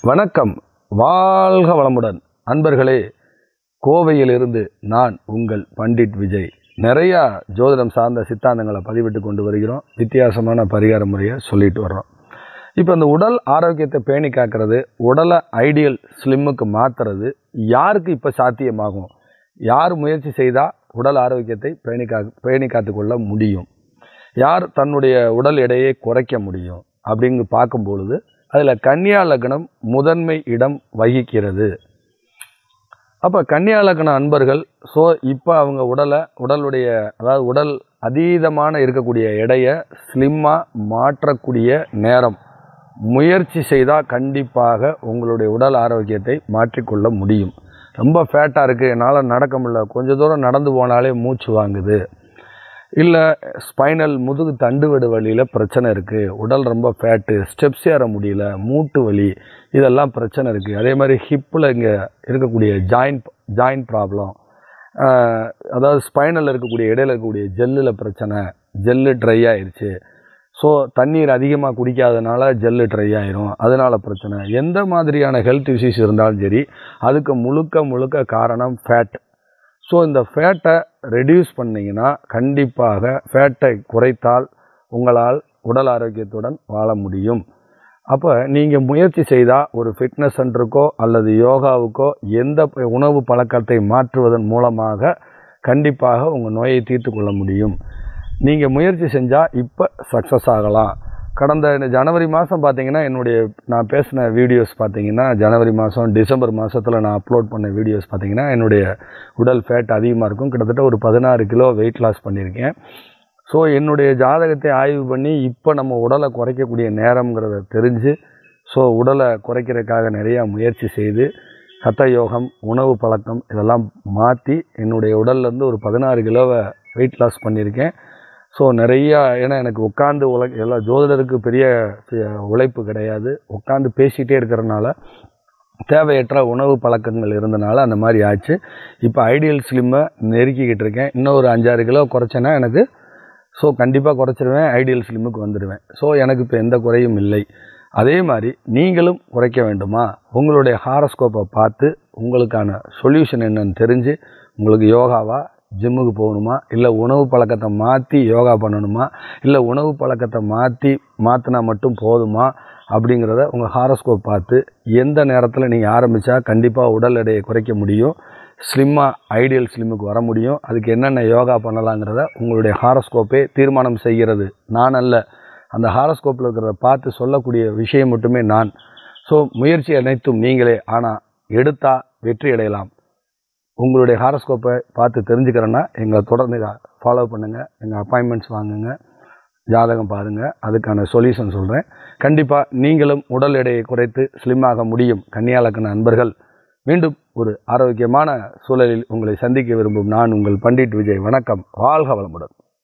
வணக்கம் வாழ்க வளமுடன் அன்பர்களே கோவையிலிருந்து நான் உங்கள் பண்டிட் விஜய் நிறையா ஜோதிடம் சார்ந்த சித்தாந்தங்களை பதிவிட்டு கொண்டு வருகிறோம் வித்தியாசமான பரிகார முறையை சொல்லிட்டு வர்றோம் இப்போ இந்த உடல் ஆரோக்கியத்தை பேணி காக்கிறது உடலை ஐடியல் ஸ்லிம்முக்கு மாற்றுறது யாருக்கு இப்போ சாத்தியமாகும் யார் முயற்சி செய்தால் உடல் ஆரோக்கியத்தை பேணி கா பேணி காத்துக்கொள்ள முடியும் யார் தன்னுடைய உடல் எடையை குறைக்க முடியும் அப்படிங்கு பார்க்கும் பொழுது அதில் கன்னியா லக்னம் முதன்மை இடம் வகிக்கிறது அப்போ கன்னியா லக்ன அன்பர்கள் ஸோ இப்போ அவங்க உடலை உடலுடைய அதாவது உடல் அதீதமான இருக்கக்கூடிய எடையை ஸ்லிம்மாக மாற்றக்கூடிய நேரம் முயற்சி செய்தால் கண்டிப்பாக உங்களுடைய உடல் ஆரோக்கியத்தை மாற்றிக்கொள்ள முடியும் ரொம்ப ஃபேட்டாக இருக்குது என்னால் நடக்க முடியல கொஞ்ச தூரம் நடந்து போனாலே மூச்சு வாங்குது இல்லை ஸ்பைனல் முதுகு தண்டுவடு வலியில் பிரச்சனை இருக்குது உடல் ரொம்ப ஃபேட்டு ஸ்டெப்ஸ் ஏற முடியல மூட்டு வலி இதெல்லாம் பிரச்சனை இருக்குது அதே மாதிரி ஹிப்பில் இங்கே இருக்கக்கூடிய ஜாயிண்ட் ஜாயிண்ட் ப்ராப்ளம் அதாவது ஸ்பைனலில் இருக்கக்கூடிய இடையில இருக்கக்கூடிய ஜெல்லில் பிரச்சனை ஜெல்லு ட்ரை ஆயிடுச்சு ஸோ தண்ணீர் அதிகமாக குடிக்காதனால ஜெல்லு ட்ரை ஆயிரும் அதனால் பிரச்சனை எந்த மாதிரியான ஹெல்த் இஷ்யூஸ் இருந்தாலும் சரி அதுக்கு முழுக்க முழுக்க காரணம் ஃபேட் ஸோ இந்த ஃபேட்டை ரெடியூஸ் பண்ணிங்கன்னா கண்டிப்பாக ஃபேட்டை குறைத்தால் உங்களால் உடல் ஆரோக்கியத்துடன் வாழ முடியும் அப்போ நீங்கள் முயற்சி செய்தால் ஒரு ஃபிட்னஸ் சென்டருக்கோ அல்லது யோகாவுக்கோ எந்த உணவு பழக்கத்தை மாற்றுவதன் மூலமாக கண்டிப்பாக உங்கள் நோயை தீர்த்து கொள்ள முடியும் நீங்கள் முயற்சி செஞ்சால் இப்போ சக்ஸஸ் ஆகலாம் கடந்த இந்த ஜனவரி மாதம் பார்த்தீங்கன்னா என்னுடைய நான் பேசின வீடியோஸ் பார்த்தீங்கன்னா ஜனவரி மாதம் டிசம்பர் மாதத்தில் நான் அப்லோட் பண்ண வீடியோஸ் பார்த்தீங்கன்னா என்னுடைய உடல் ஃபேட் அதிகமாக இருக்கும் கிட்டத்தட்ட ஒரு பதினாறு கிலோ வெயிட் லாஸ் பண்ணியிருக்கேன் ஸோ என்னுடைய ஜாதகத்தை ஆய்வு பண்ணி இப்போ நம்ம உடலை குறைக்கக்கூடிய நேரங்கிறத தெரிஞ்சு ஸோ உடலை குறைக்கிறதுக்காக நிறையா முயற்சி செய்து ஹத்த யோகம் உணவு பழக்கம் இதெல்லாம் மாற்றி என்னுடைய உடல்லேருந்து ஒரு பதினாறு கிலோவை வெயிட் லாஸ் பண்ணியிருக்கேன் ஸோ நிறையா ஏன்னா எனக்கு உட்காந்து உல எல்லா ஜோதிடருக்கு பெரிய உழைப்பு கிடையாது உட்காந்து பேசிகிட்டே இருக்கிறனால தேவையற்ற உணவு பழக்கங்கள் இருந்தனால அந்த மாதிரி ஆச்சு இப்போ ஐடியல் ஸ்லிம்மை நெருக்கிக்கிட்டு இருக்கேன் இன்னும் ஒரு அஞ்சாறு கிலோ குறைச்சேன்னா எனக்கு ஸோ கண்டிப்பாக குறைச்சிருவேன் ஐடியல் ஸ்லிம்முக்கு வந்துடுவேன் ஸோ எனக்கு இப்போ எந்த குறையும் இல்லை அதே மாதிரி நீங்களும் குறைக்க வேண்டுமா உங்களுடைய ஹாரஸ்கோப்பை பார்த்து உங்களுக்கான சொல்யூஷன் என்னன்னு தெரிஞ்சு உங்களுக்கு யோகாவா ஜிம்முக்கு போகணுமா இல்லை உணவு பழக்கத்தை மாற்றி யோகா பண்ணணுமா இல்லை உணவு பழக்கத்தை மாற்றி மாற்றினா மட்டும் போதுமா அப்படிங்கிறத உங்கள் ஹாரோஸ்கோப் பார்த்து எந்த நேரத்தில் நீங்கள் ஆரம்பித்தா கண்டிப்பாக உடல் எடையை குறைக்க முடியும் ஸ்லிம்மாக ஐடியல் ஸ்லிம்முக்கு வர முடியும் அதுக்கு என்னென்ன யோகா பண்ணலாங்கிறத உங்களுடைய ஹாரோஸ்கோப்பே தீர்மானம் செய்கிறது நான் அல்ல அந்த ஹாரோஸ்கோப்பில் இருக்கிறத பார்த்து சொல்லக்கூடிய விஷயம் மட்டுமே நான் ஸோ முயற்சி அனைத்தும் நீங்களே ஆனால் எடுத்தால் வெற்றி அடையலாம் உங்களுடைய ஹாரோஸ்கோப்பை பார்த்து தெரிஞ்சுக்கிறேன்னா எங்களை தொடர்ந்து ஃபாலோ பண்ணுங்கள் எங்கள் அப்பாயின்மெண்ட்ஸ் வாங்குங்க ஜாதகம் பாருங்கள் அதுக்கான சொல்யூஷன் சொல்கிறேன் கண்டிப்பாக நீங்களும் உடல் எடையை குறைத்து ஸ்லிம்மாக முடியும் கன்னியாலக்கண அன்பர்கள் மீண்டும் ஒரு ஆரோக்கியமான சூழலில் உங்களை சந்திக்க விரும்பும் நான் உங்கள் பண்டிட் விஜய் வணக்கம் வாழ்க வளமுடன்